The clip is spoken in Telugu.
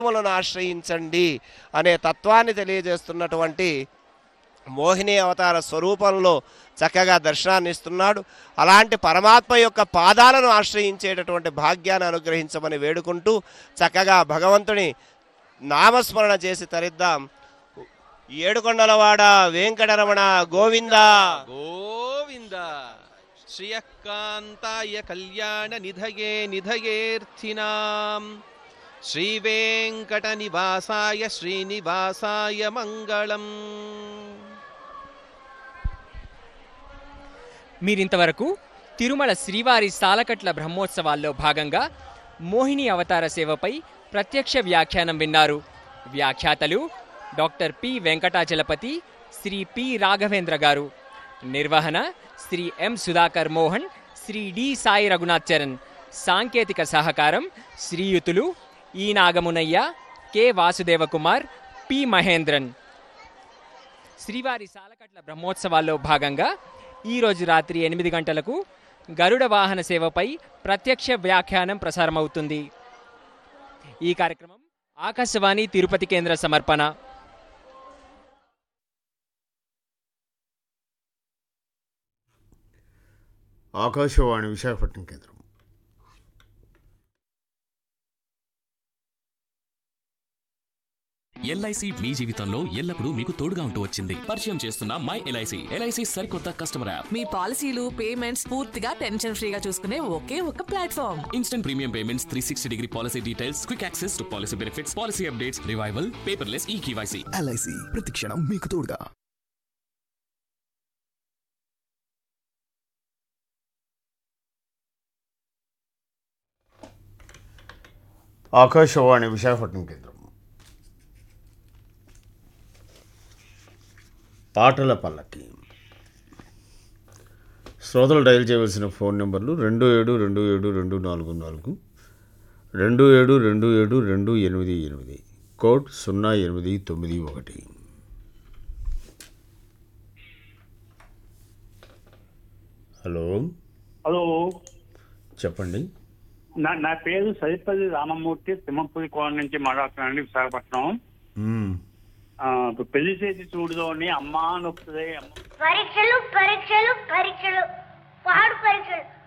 పాదములను ఆశ్రయించండి అనే తత్వాన్ని తెలియజేస్తున్నటువంటి మోహిని అవతార స్వరూపంలో చక్కగా దర్శనాన్ని ఇస్తున్నాడు అలాంటి పరమాత్మ యొక్క పాదాలను ఆశ్రయించేటటువంటి భాగ్యాన్ని అనుగ్రహించమని వేడుకుంటూ చక్కగా భగవంతుని నామస్మరణ చేసి తరిద్దాం ఏడుకొండలవాడ వెంకటరమణ గోవింద గోవింద శ్రియకాంతాయ కళ్యాణ నిధయే నిధయేర్థినాం శ్రీవేంకట నివాసాయ శ్రీనివాసాయ మంగళం మీరింతవరకు తిరుమల శ్రీవారి సాలకట్ల బ్రహ్మోత్సవాల్లో భాగంగా మోహిని అవతార సేవపై ప్రత్యక్ష వ్యాఖ్యానం విన్నారు వ్యాఖ్యాతలు doctor P Venkatachalapathi Shri P Raghavendra garu నిర్వహణ శ్రీ ఎం సుధాకర్ మోహన్ శ్రీ డి సాయి రఘునాథ్ చరణ్ సాంకేతిక సహకారం శ్రీయుతులు E Nagamunaiah K Vasudevakumar P Mahendran శ్రీవారి సాలకట్ల బ్రహ్మోత్సవాల్లో భాగంగా ఈరోజు రాత్రి ఎనిమిది గంటలకు గరుడ వాహన సేవపై ప్రత్యక్ష వ్యాఖ్యానం ప్రసారమవుతుంది ఈ కార్యక్రమం ఆకాశవాణి తిరుపతి కేంద్ర సమర్పణ ఆకాశవాణి విశాఖపట్నం కేంద్రం ఎల్ఐసి మీ జీవితంలో ఎల్లప్పుడూ మీకు తోడుగా ఉంటూ వచ్చింది పరిచయం చేస్తున్న మై ఎల్ఐసి ఎల్ఐసి సరికొత్త కస్టమర్ యాప్ మీ పాలసీలు పేమెంట్స్ పూర్తిగా టెన్షన్ ఫ్రీగా చూసుకునే ఒకే ఒక platform instant premium payments three sixty degree policy details quick access to policy benefits policy updates revival paperless E KYC LIC ప్రతిక్షణం మీకు తోడుగా ఆకాశవాణి విశాఖపట్నం కేంద్రం పాటల పల్లకి శ్రోతలు డయల్ చేయవలసిన ఫోన్ నెంబర్లు రెండు ఏడు రెండు ఏడు రెండు నాలుగు నాలుగు రెండు ఏడు రెండు ఏడు రెండు ఎనిమిది ఎనిమిది కోడ్ సున్నా ఎనిమిది తొమ్మిది ఒకటి హలో హలో చెప్పండి నా నా పేరు సరిపల్లి రామమూర్తి తిమ్మపూరి కోన నుంచి మాట్లాడుతున్నానండి విశాఖపట్నం మ్మ్. ఆ, ఇప్పుడు పెళ్లి చేసి చూడులోని అమ్మా నొప్పుదే అమ్మ పరీక్షలు పరీక్షలు పరీక్షలు పాడు పరీక్షలు